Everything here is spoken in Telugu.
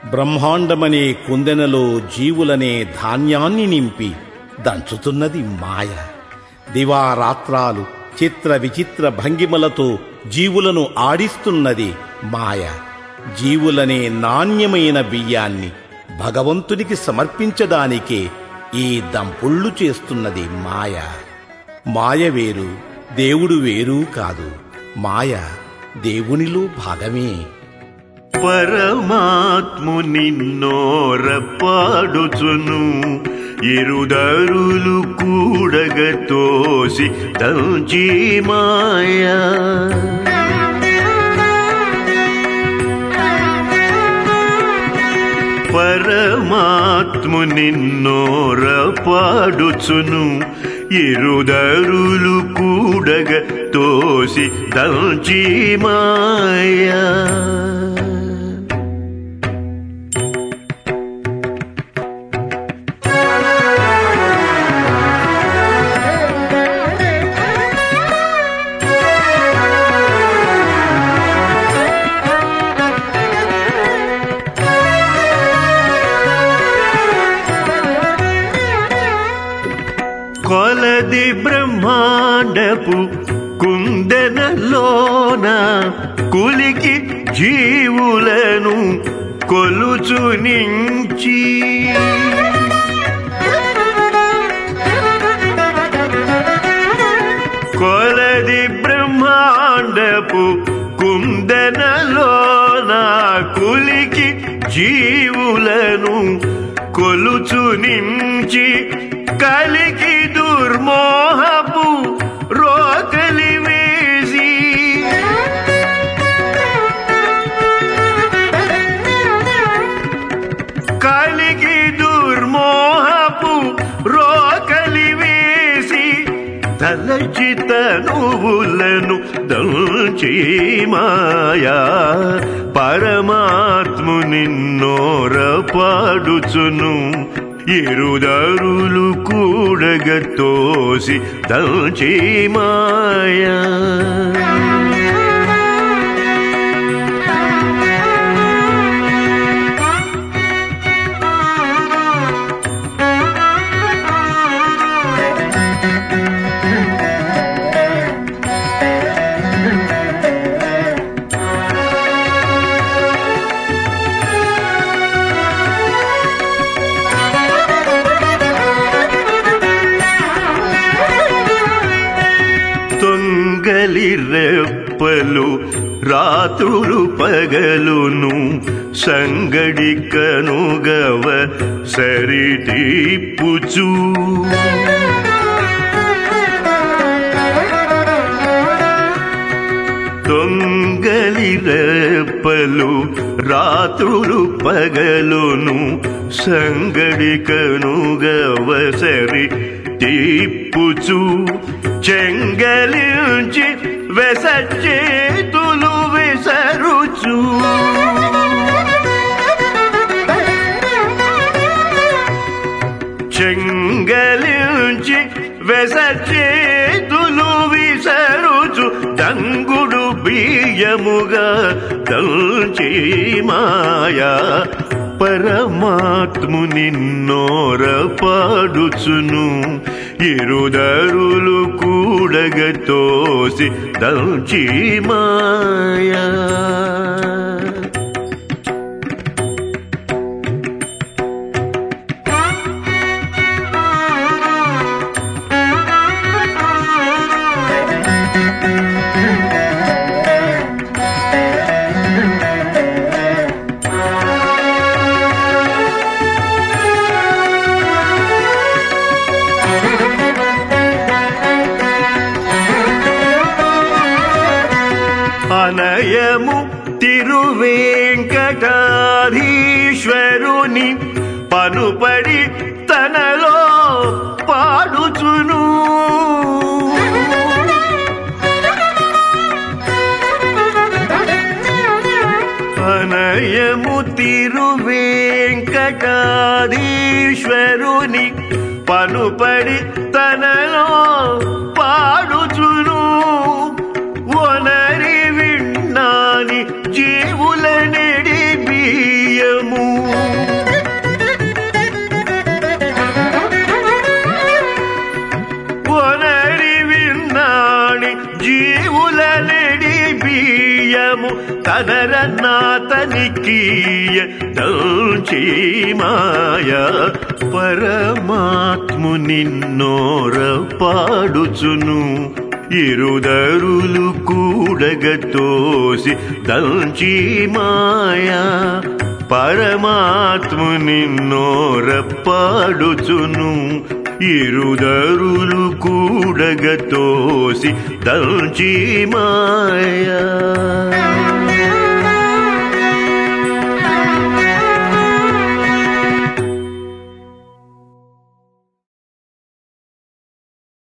బ్రహ్మాండమనే కుందెనలో జీవులనే ధాన్యాన్ని నింపి దంచుతున్నది మాయ దివారాత్రాలు చిత్ర విచిత్ర భంగిమలతో జీవులను ఆడిస్తున్నది మాయ జీవులనే నాణ్యమైన బియ్యాన్ని భగవంతునికి సమర్పించడానికే ఈ దంపుళ్ళు చేస్తున్నది మాయ మాయ వేరు దేవుడు వేరు కాదు మాయ దేవునిలో భాగమే పరమాత్ము నిన్నోరపాడుచును ఇరుదరులు కూడగతోసి దంచి మాయా పరమాత్ము నిన్నోరపాడుచును ఇరుదరులు కూడగ తోసి దంచి మాయా కొలది బ్రహ్మాండపు కుందెనలోన కులికి జీవులను కొలుచు నుంచి కొలది బ్రహ్మాండపు కుందెనలోన కులికి జీవులను కొలుచు నుంచి కలికి దుర్మోహపు రోకలి వేసి కలికి దుర్మోహపు రోకలి వేసి తలచిత నువ్వులను దంచి మాయా పరమాత్ము నిన్నోర పాడుచును ఇరుదరులు కూడగతోసి దంచి మాయా తొంగలి రెప్పలు రాత్రులు పగలును సంగడి కనుగవ సరితీపుచూ దొంగలి రెప్పలు రాత్రులు పగలును సంగడి కనుగవసరి తీపుచు చెంగలించి వెసచేతులు విసరుచు చెంగలించి వెసచేతులు విసరుచు దంగుడు బియ్యముగా దంచి మాయా పరమాత్ము నిన్నోర పాడుచును ఇరుదరులు కూడగతోసి దంచి మాయా అనయము తిరువేంకటాధీశ్వరుని పనుపడి తనలో పాడుచును అనయము తిరువేంకటాధీశ్వరుని పనుపడి తనలో పాడుచును ఒనరి విన్నాని జీవుల నెడి బియ్యము తనరన్నాతనికీయ దంచి మాయ పరమాత్ము నిన్నోర పాడుచును ఇరుదరులు కూడగతోసి దంచి మాయా పరమాత్ము నిన్నోర పాడుచును ఇరుదరులు కూడగతోసి దంచి మాయా